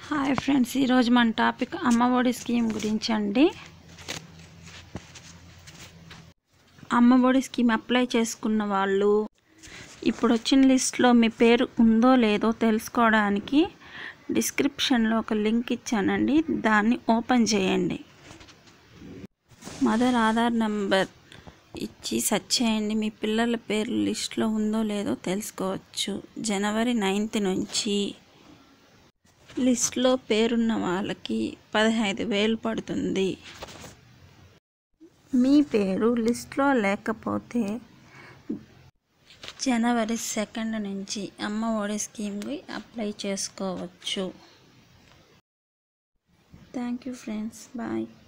hi friends ఈరోజు మన topic Amma Vodi scheme గురించి అండి అమ్మఒడి స్కీమ్ అప్లై చేసుకున్న వాళ్ళు ఇప్పుడు వచ్చిన లిస్ట్లో మీ పేరు ఉందో లేదో తెలుసుకోవడానికి డిస్క్రిప్షన్లో ఒక లింక్ ఇచ్చానండి దాన్ని ఓపెన్ చేయండి మదర్ ఆధార్ నెంబర్ ఇచ్చి సెర్చ్ చేయండి మీ పిల్లల పేరు లిస్ట్లో ఉందో లేదో తెలుసుకోవచ్చు జనవరి నైన్త్ నుంచి లిస్ట్లో పేరున్న వాళ్ళకి పదహైదు వేలు పడుతుంది మీ పేరు లిస్ట్లో లేకపోతే జనవరి సెకండ్ నుంచి అమ్మ ఒడి స్కీమ్కి అప్లై చేసుకోవచ్చు థ్యాంక్ యూ ఫ్రెండ్స్ బాయ్